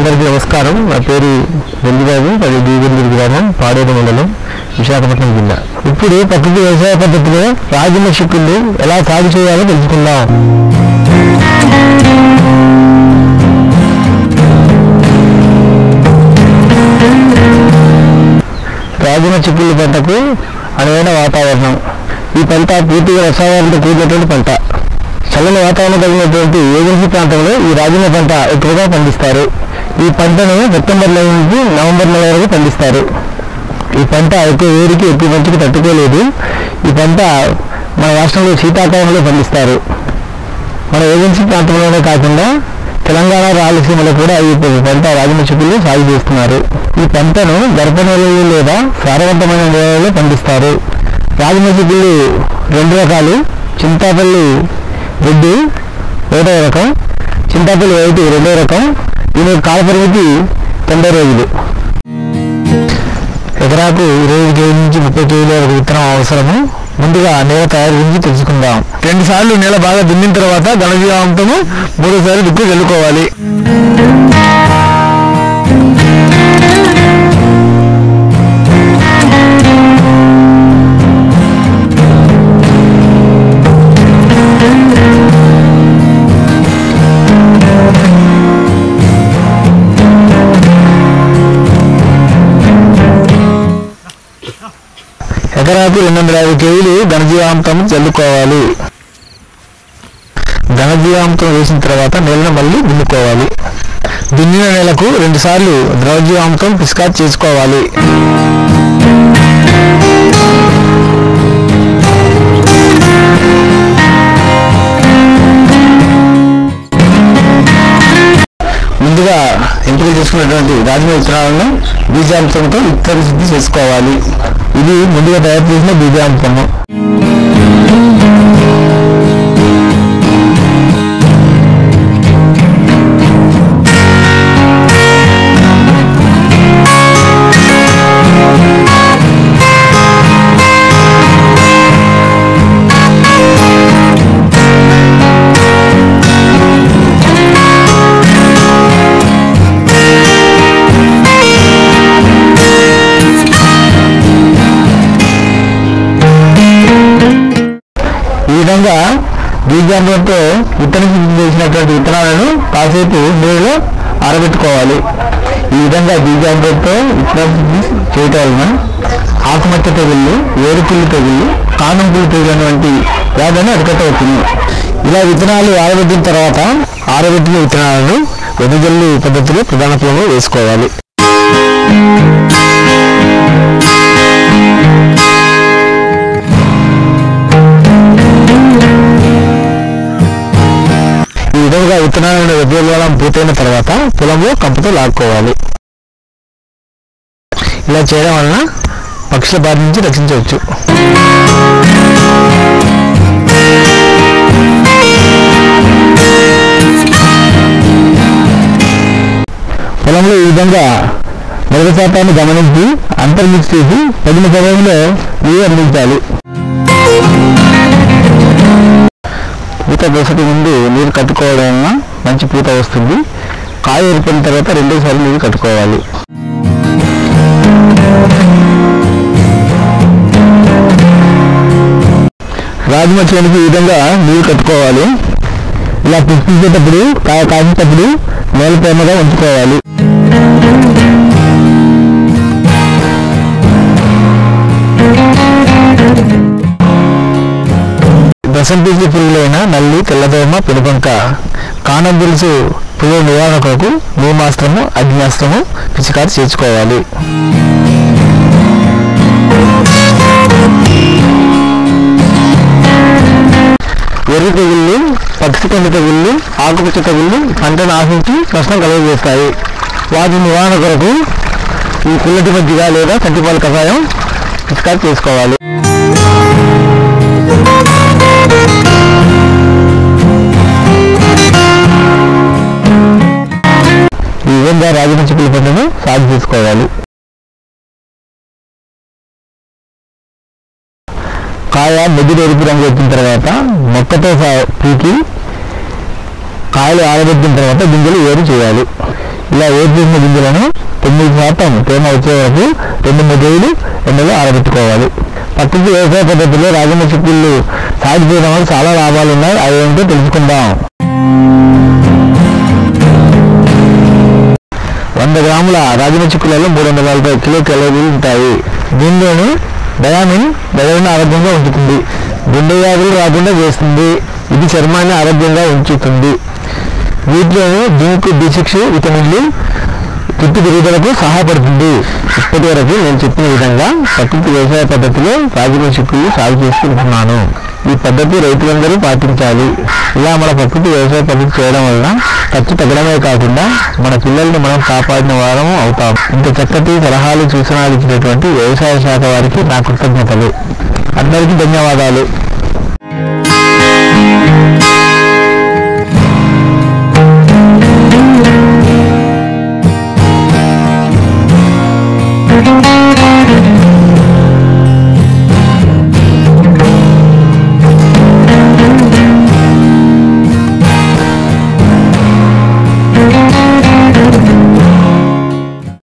అందరికీ నమస్కారం నా పేరు వెల్లిబాబు అది బీగందూరు గ్రామం పాడేరు మండలం విశాఖపట్నం జిల్లా ఇప్పుడు ప్రకృతి వ్యవసాయ పద్ధతిలో రాజమ చిక్కుళ్ళు ఎలా సాగు చేయాలో తెలుసుకుందాం రాజమ చిక్కుళ్ళు పంటకు అనువైన వాతావరణం ఈ పంట పూర్తిగా రసాయనాలతో కూడినటువంటి పంట చల్లని వాతావరణం కలిగినటువంటి ఏజెన్సీ ప్రాంతంలో ఈ రాజమ పంట ఎక్కువగా పండిస్తారు ఈ పంటను సెప్టెంబర్ నెల నుంచి నవంబర్ నెల వరకు పండిస్తారు ఈ పంట ఎక్కువ వేడికి ఎక్కువ మంచుకు తట్టుకోలేదు ఈ పంట మన రాష్ట్రంలో శీతాకాలంలో పండిస్తారు మన ఏజెన్సీ ప్రాంతంలోనే కాకుండా తెలంగాణ రాయలసీమలో కూడా ఈ పంట రాజమ చిక్కులు సాగు చేస్తున్నారు ఈ పంటను గర్భ నెలలు లేదా సారవంతమైన నేలలో పండిస్తారు రాజమ చిక్కులు రెండు రకాలు చింతాపల్లి రెడ్డి ఒకటో రకం చింతాపల్లి వైట్ రెండో రకం దీని యొక్క కాల పరిమితి తొంభై రోజులు ఎకరాకు ఇరవై కేజీ నుంచి ముప్పై కేజీల వరకు విత్తనం అవసరము ముందుగా నేల తయారు గురించి తెలుసుకుందాం రెండు సార్లు నేల బాగా దున్నిన తర్వాత ఘనజీవాంతము మూడోసారి దుక్కు చల్లుకోవాలి ఎకరాకు రెండు వందల యాభై కేజీలు ఘనజీవాంతం చల్లుకోవాలి ఘనజీవాంతం వేసిన తర్వాత నేలను మళ్ళీ దున్నుకోవాలి దున్నిన నేలకు రెండు సార్లు ద్రవజీవాంతం పిస్కాట్ చేసుకోవాలి ముందుగా ఎంపిక చేసుకున్నటువంటి రాజమ విత్తనాలను బీజాంతంతో విత్తన శుద్ధి చేసుకోవాలి ఇది ముందుగా తయారు చేసిన బీజాంతము ఈ విధంగా బీజాంతంతో విత్తన శుద్ధి చేసినటువంటి విత్తనాలను కాసేపు నీళ్ళలో ఆరబెట్టుకోవాలి ఈ విధంగా బీజాంతంతో విత్తన శుద్ధి చేయటం వలన ఆకుమచ్చ తెగుళ్ళు ఏరుపుల్లి తెగుళ్ళు కానం పుల్లి తెగులు వంటి వ్యాధిని అరికట్టవచ్చును ఇలా విత్తనాలు ఆరబెట్టిన తర్వాత ఆరబెట్టిన విత్తనాలను వెనుజల్లు పద్ధతిలో ప్రధాన పొలంలో వేసుకోవాలి ఈ విధంగా విత్తనాలను విద్యోగం పూర్తయిన తర్వాత పొలంలో కంపతో లాక్కోవాలి ఇలా చేయడం వలన పక్షుల బారి నుంచి రక్షించవచ్చు పొలంలో ఈ విధంగా మొదటి శాతాన్ని గమనించి అంతర్మిక్స్ చేసి తగిన సమయంలో నీరు అందించాలి పూత దశకు ముందు నీరు కట్టుకోవడం వలన మంచి పూత వస్తుంది కాయ ఏర్పడిన తర్వాత రెండోసారి నీరు కట్టుకోవాలి రాజమ చేనుకి ఈ విధంగా నీరు కట్టుకోవాలి ఇలా పుష్పించేటప్పుడు కాయ కాసేటప్పుడు నేల ప్రేమగా ఉంచుకోవాలి దశంపీజి పురుగులైన నల్లి తెల్లదోమ పెనుబంక కానం తెలుసు పురుగు నివారణ కొరకు నీమాస్త్రము అగ్నాస్త్రము పిచికారి చేర్చుకోవాలి ఎర్రి తెగుళ్ళు పక్షి కంది తెగుళ్ళు ఆకుపచ్చ తెగుళ్ళు పంటను ఆశించి నష్టం కలుగజేస్తాయి వాటి నివారణ కొరకు ఈ పుల్లటి మజ్జిగ లేదా కంటిపాల కషాయం పిచికారి చేసుకోవాలి ఈ విధంగా రాజమ చిక్కుల పంటను సాగు చేసుకోవాలి కాయ ముద్దుడు ఎరుపు రంగు వచ్చిన తర్వాత మొక్కతో సా- పీకి కాయలు ఆరబెట్టిన తర్వాత గింజలు వేరు చేయాలి ఇలా వేరు చేసిన గింజలను తొమ్మిది శాతం తేమ వచ్చే వరకు రెండు మూడు రోజులు ఎండలో ఆరబెట్టుకోవాలి ప్రకృతి వ్యవసాయ పద్ధతిలో రాజమ చిక్కుళ్ళు సాగు చేయడం వల్ల చాలా లాభాలు ఉన్నాయి అవి ఏంటో తెలుసుకుందాం వంద గ్రాముల రాజమ చిక్కులలో మూడు వందల నలభై కిలో క్యాలరీలు ఉంటాయి దీనిలోని డయామిన్ మెదడును ఆరోగ్యంగా ఉంచుతుంది గుండె వ్యాధులు రాకుండా చేస్తుంది ఇది చర్మాన్ని ఆరోగ్యంగా ఉంచుతుంది వీటిలోని జింక్ బి సిక్స్ విటమిన్లు జుట్టు పెరుగుదలకు సహాయపడుతుంది ఇప్పటి వరకు నేను చెప్పిన విధంగా ప్రకృతి వ్యవసాయ పద్ధతిలో రాజమ చిక్కులు సాగు చేసుకుంటున్నాను ఈ పద్ధతి రైతులందరూ పాటించాలి ఇలా మన ప్రకృతి వ్యవసాయ పద్ధతి చేయడం వలన ఖర్చు తగ్గడమే కాకుండా మన పిల్లల్ని మనం కాపాడిన వారము అవుతాం ఇంత చక్కటి సలహాలు సూచనలు ఇచ్చినటువంటి వ్యవసాయ శాఖ వారికి నా కృతజ్ఞతలు అందరికీ ధన్యవాదాలు